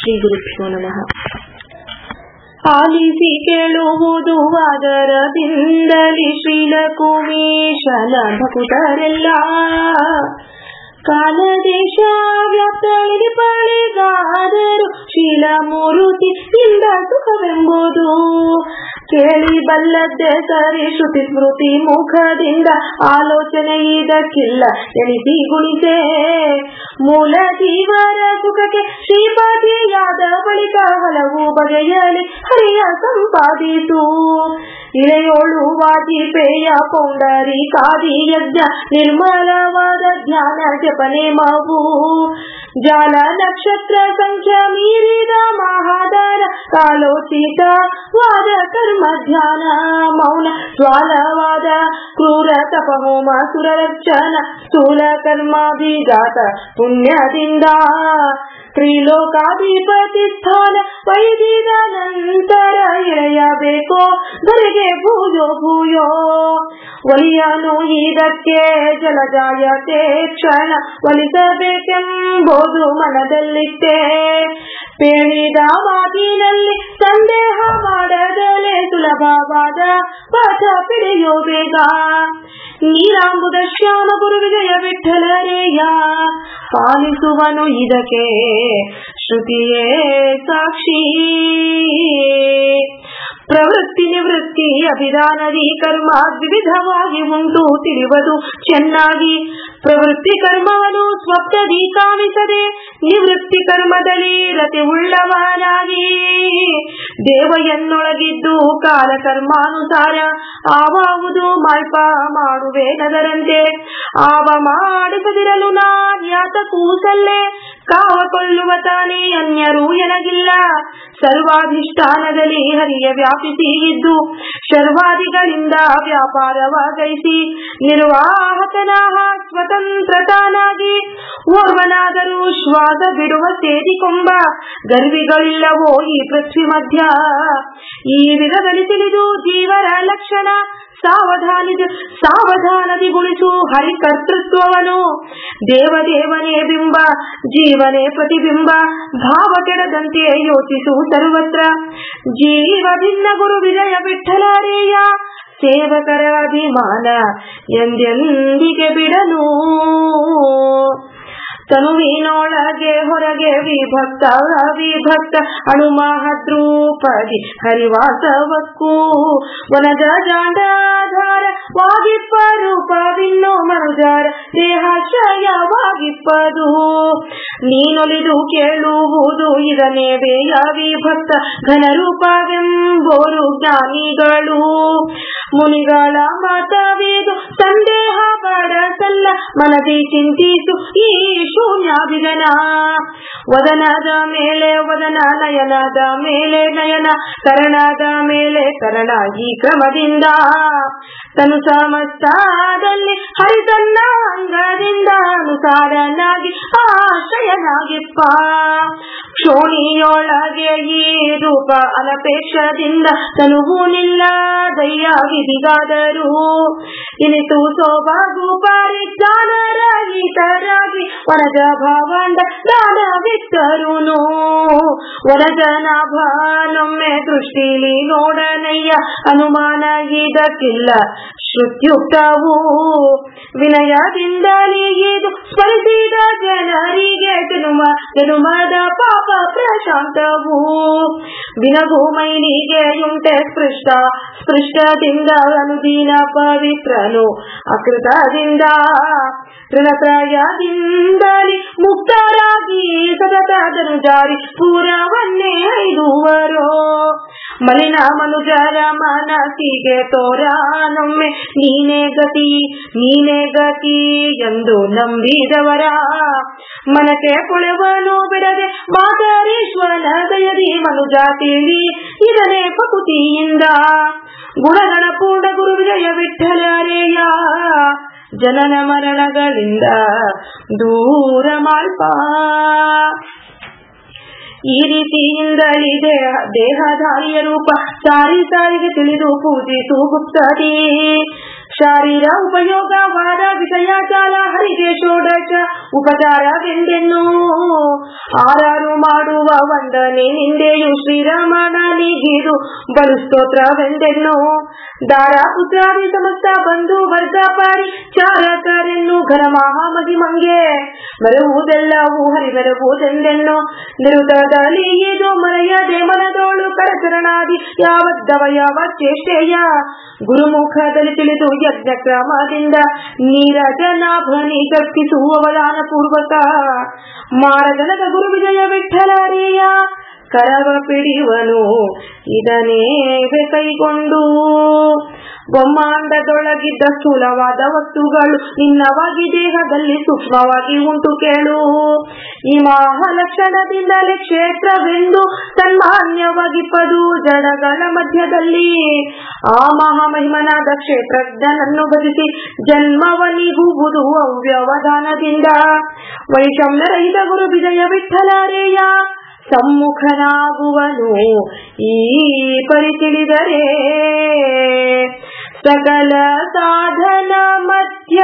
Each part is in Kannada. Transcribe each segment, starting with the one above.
ಶ್ರೀ ಗುರುಭ್ಯೋ ನಮಃ ಆಲಿಸಿ ಕೇಳುವುದು ಅದರದಿಂದಲಿ ಶ್ರೀಲಕುಮೇಶನ ಭಕುತರೆಲ್ಲ ಕಾಲದೇಶ ವ್ಯಾಪ್ತಳಿಗೆ ಪಳಿಗಾದರು ಶೀಲಮೂರುತಿ ಇಂದ ಸುಖವೆಂಬುದು ಕೇಳಿ ಬಲ್ಲದ್ದೆ ಸರಿ ಶ್ರುತಿ ಸ್ಮೃತಿ ಮುಖದಿಂದ ಆಲೋಚನೆ ಇದಕ್ಕಿಲ್ಲ ಎನಿಸಿ ಗುಣಿಸೆ ಮೂಲ ಜೀವರ ಸುಖಕ್ಕೆ ಶ್ರೀಪತಿಯಾದ ಬಳಿಕ ಹಲವು ಬಗೆಯಲಿ ಹರಿಯ ಸಂಪಾದಿತು ಇಳೆಯೋಳು ವಾಜಿಪೇಯ ಪೌಂಡರಿ ಕಾದಿ ಯಜ್ಞ ನಿರ್ಮಲವಾದ ಜ್ಞಾನ ಜಪನೆ ಮಗು ಜಾಲ ನಕ್ಷತ್ರ ಸಂಖ್ಯೆ ಮೀರಿದ ಮಹಾದಾನ ಕಾಲೋಚಿತ ವಾದ ಕರ್ಮ ಧ್ಯಾನ ಮೌನ ಜ್ವಾಲವಾದ ಕ್ರೂರ ತಪಹೋಮ ಸುರರಕ್ಷಣ ಸ್ಥೂಲ ಕರ್ಮಾಭಿಘಾತ ಪುಣ್ಯದಿಂದ ತ್ರಿಲೋಕಾಧಿಪತಿ ಸ್ಥಾನ ವೈದಿದ ನಂತರ ಇಳೆಯಬೇಕೋ ಧರೆಗೆ ಭೂಯೋ ಭೂಯೋ ಒಲಿಯನು ಇದಕ್ಕೆ ಜಲಜಾಯತೆ ಕ್ಷಣ ಒಲಿಸಬೇಕೆಂಬುದು ಮನದಲ್ಲಿಟ್ಟೆ ಪೇಣಿದ ಮಾತಿನಲ್ಲಿ ಸಂದೇಹ ಮಾಡದಲೆ ಸುಲಭವಾದ ಪಾಠ ಪಿಡಿಯೋ ಬೇಗ ನೀರಾಂಬುದ ಶ್ಯಾಮ ಗುರು ವಿಜಯ ವಿಠಲರೇಯ ಪಾಲಿಸುವನು ಇದಕ್ಕೆ ಶ್ರುತಿಯೇ ಸಾಕ್ಷಿ ಪ್ರವೃತ್ತಿ ನಿವೃತ್ತಿ ಅಭಿಧಾನದಿ ಕರ್ಮ ವಿವಿಧವಾಗಿ ಉಂಟು ತಿಳಿಯುವುದು ಚೆನ್ನಾಗಿ ಪ್ರವೃತ್ತಿ ಕರ್ಮವನ್ನು ಸ್ವಪ್ನದಿ ಕಾಮಿಸದೆ ನಿವೃತ್ತಿ ಕರ್ಮದಲ್ಲಿ ರತಿ ಉಳ್ಳವನಾಗಿ ದೇವ ಎನ್ನೊಳಗಿದ್ದು ಕಾಲ ಕರ್ಮಾನುಸಾರ ಆವಾವುದು ಮಾಲ್ಪ ಮಾಡುವೇನದರಂತೆ ಆವ ಮಾಡಿಸದಿರಲು ನಾನ್ಯಾತ ಕೂಸಲ್ಲೇ ಕಾವ ಕೊಳ್ಳುವ ತಾನೇ ಅನ್ಯರು ಎನಗಿಲ್ಲ ಸರ್ವಾಧಿಷ್ಠಾನದಲ್ಲಿ ಹರಿಯ ವ್ಯಾಪಿಸಿ ಇದ್ದು ಶರ್ವಾದಿಗಳಿಂದ ವ್ಯಾಪಾರವಾಗೈಸಿ ನಿರ್ವಾಹಕನಾಹ ಸ್ವತಂತ್ರತಾನಾಗಿ ಓರ್ವನಾದರೂ ಶ್ವಾಸ ಬಿಡುವ ಸೇರಿಕೊಂಬ ಗರ್ವಿಗಳಿಲ್ಲವೋ ಈ ಪೃಥ್ವಿ ಮಧ್ಯ ಈ ವಿಧದಲ್ಲಿ ತಿಳಿದು ಜೀವರ ಲಕ್ಷಣ ಸಾವಧಾನಿ ಸಾವಧಾನದಿ ಗುಣಿಸು ಹರಿಕರ್ತೃತ್ವವನು ದೇವದೇವನೇ ಬಿಂಬ ಜೀವನೇ ಪ್ರತಿಬಿಂಬ ಭಾವ ಕೆಡದಂತೆ ಯೋಚಿಸು ಸರ್ವತ್ರ ಜೀವ ಭಿನ್ನ ಗುರು ವಿಜಯ ವಿಠಲಾರೇಯ ಸೇವಕರ ಅಭಿಮಾನ ಎಂದೆಂದಿಗೆ ಬಿಡನು ತನುವಿನೊಳಗೆ ಹೊರಗೆ ವಿಭಕ್ತ ಅವಿಭಕ್ತ ಅಣುಮಹದ್ರೂಪದಿ ಹರಿವಾಸವಕ್ಕೂ ವನಜ ಜಾಂಡಾಧಾರ ವಾಗಿಪ್ಪ ರೂಪವಿನ್ನೋ ಮನುಜಾರ ದೇಹಾಶ್ರಯವಾಗಿಪ್ಪದು ನೀನೊಲಿದು ಕೇಳುವುದು ಇದನ್ನೇ ಬೇಯ ವಿಭಕ್ತ ಘನರೂಪವೆಂಬೋರು ಜ್ಞಾನಿಗಳು ಮುನಿಗಳ ಮತವೇದು ಸಂದೇಹ ಪಡಸಲ್ಲ ಮನದಿ ಚಿಂತಿಸು ಈ ಶೂನ್ಯಾಭಿಗನ ವದನದ ಮೇಲೆ ವದನ ನಯನದ ಮೇಲೆ ನಯನ ಕರಣದ ಮೇಲೆ ಕರಣ ಈ ಕ್ರಮದಿಂದ ತನು ಸಮಸ್ತಾದಲ್ಲಿ ಹರಿತನ್ನ ಅಂಗದಿಂದ ಅನುಸಾರನಾಗಿ ಆಶ್ರಯನಾಗಿಪ್ಪ ಕ್ಷೋಣಿಯೊಳಗೆ ಈ ರೂಪ ಅನಪೇಕ್ಷದಿಂದ ತನುವು ನಿಲ್ಲ ದಯ್ಯ ವಿಧಿಗಾದರು ಇನಿತು ಸೋಬಾಗು ಪರಿಜ್ಞಾನರಹಿತರಾಗಿ ವನಜ ಭಾವಂಡ ದಾನವಿತ್ತರುನು ವನಜನ ಭಾನೊಮ್ಮೆ ದೃಷ್ಟಿಲಿ ನೋಡನಯ್ಯ ಅನುಮಾನ ಇದಕ್ಕಿಲ್ಲ ಶ್ರುತ್ಯುಕ್ತವು ವಿನಯದಿಂದಲೇ ಇದು ಸ್ಮರಿಸಿದ ಜನರಿಗೆ ಜನುಮ ಜನುಮದ ಪಾಪ ಪ್ರಶಾಂತವು ವಿನಗು ಮೈಲಿಗೆಯುಂಟೆ ಸ್ಪೃಷ್ಟ ಸ್ಪೃಷ್ಟದಿಂದ ಅನುದೀನ ಪವಿತ್ರನು ಅಕೃತದಿಂದ ತೃಣತ್ರಯದಿಂದಲೇ ಮುಕ್ತರಾಗಿ ಸತತದನು ಜಾರಿ ಪೂರವನ್ನೇ ಐದುವರೋ ಮಲಿನ ಮನುಜರ ಮನಸ್ಸಿಗೆ ತೋರಾನೊಮ್ಮೆ ನೀನೇ ಗತಿ ನೀನೇ ಗತಿ ಎಂದು ನಂಬಿದವರ ಮನಕ್ಕೆ ಪುಳವನು ಬಿಡದೆ ಮಾತಾರೀಶ್ವರನ ದಯದಿ ಮನುಜ ತಿಳಿ ಇದನೇ ಪಕುತಿಯಿಂದ ಗುಣಗಣ ಪೂರ್ಣ ಗುರು ವಿಜಯ ವಿಠಲರೇಯ ಜನನ ಮರಣಗಳಿಂದ ದೂರ ಮಾಲ್ಪ ಈ ರೀತಿಯಿಂದಲೇ ದೇಹ ದೇಹಧಾರಿಯ ರೂಪ ಸಾರಿ ಸಾರಿಗೆ ತಿಳಿದು ಪೂಜಿಸು ಗುಪ್ತದಿ ಶಾರೀರ ಉಪಯೋಗವಾದ ವಿಷಯ ಜಾಲ ಹರಿಗೆ ಷೋಡಶ ಉಪಚಾರವೆಂದೆನ್ನು ಆರಾರು ಮಾಡುವ ವಂದನೆ ನಿಂದೆಯು ಶ್ರೀರಮಣನಿಗಿದು ಬಲು ಸ್ತೋತ್ರವೆಂದೆನ್ನು ದಾರ ಪುತ್ರಾದಿ ಸಮಸ್ತ ಬಂಧು ವರ್ಗ ಪಾರಿ ಚಾರಕರೆನ್ನು ಘನ ಮಹಾಮಹಿಮಂಗೆ ಮೆರವುದೆಲ್ಲವೂ ಹರಿಮೆರವುದೆಂದೆನ್ನು ನಿರುತದಲ್ಲಿ ಇದು ಮರೆಯದೆ ಮನದೋಳು ಕರಚರಣಾದಿ ಯಾವದ್ದವ ಯಾವ ಚೇಷ್ಟೆಯ ಗುರುಮುಖದಲ್ಲಿ ತಿಳಿದು ಯಜ್ಞ ಕ್ರಮದಿಂದ ನೀರಜನಾಭನಿ ಕರ್ಪಿಸುವವದಾನ ಪೂರ್ವಕ ಮಾರಜನಕ ಗುರು ವಿಜಯ ವಿಠಲರೇಯ ಕರವ ಪಿಡಿವನು ಇದನೇ ಕೈಗೊಂಡು ಬ್ರಹ್ಮಾಂಡದೊಳಗಿದ್ದ ಸ್ಥೂಲವಾದ ವಸ್ತುಗಳು ನಿನ್ನವಾಗಿ ದೇಹದಲ್ಲಿ ಸೂಕ್ಷ್ಮವಾಗಿ ಉಂಟು ಕೇಳು ಈ ಮಹಾಲಕ್ಷಣದಿಂದಲೇ ಕ್ಷೇತ್ರವೆಂದು ತನ್ಮಾನ್ಯವಾಗಿ ಪದು ಜಡಗಳ ಮಧ್ಯದಲ್ಲಿ ಆ ಮಹಾಮಹಿಮನಾದ ಕ್ಷೇತ್ರಜ್ಞನನ್ನು ಭಜಿಸಿ ಜನ್ಮವನಿಗುವುದು ಅವ್ಯವಧಾನದಿಂದ ವೈಷಮ್ಯರಹಿತ ಗುರು ವಿಜಯ ವಿಠಲರೇಯ ಸಮ್ಮುಖನಾಗುವನು ಈ ಪರಿ ತಿಳಿದರೆ ಸಕಲ ಸಾಧನ ಮಧ್ಯ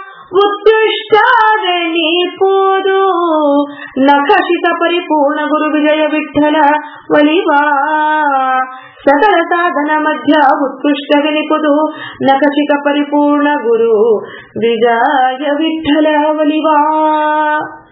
ಉತ್ಕೃಷ್ಟವೆನಿಪುದು ನಖಶಿತ ಪರಿಪೂರ್ಣ ಗುರು ವಿಜಯ ವಿಠಲ ಒಲಿವಾ ಸಕಲ ಸಾಧನ ಮಧ್ಯ ಉತ್ಕೃಷ್ಟವೆನಿಪುದು ನಖಶಿತ ಪರಿಪೂರ್ಣ ಗುರು ವಿಜಯ ವಿಠಲ ಒಲಿವಾ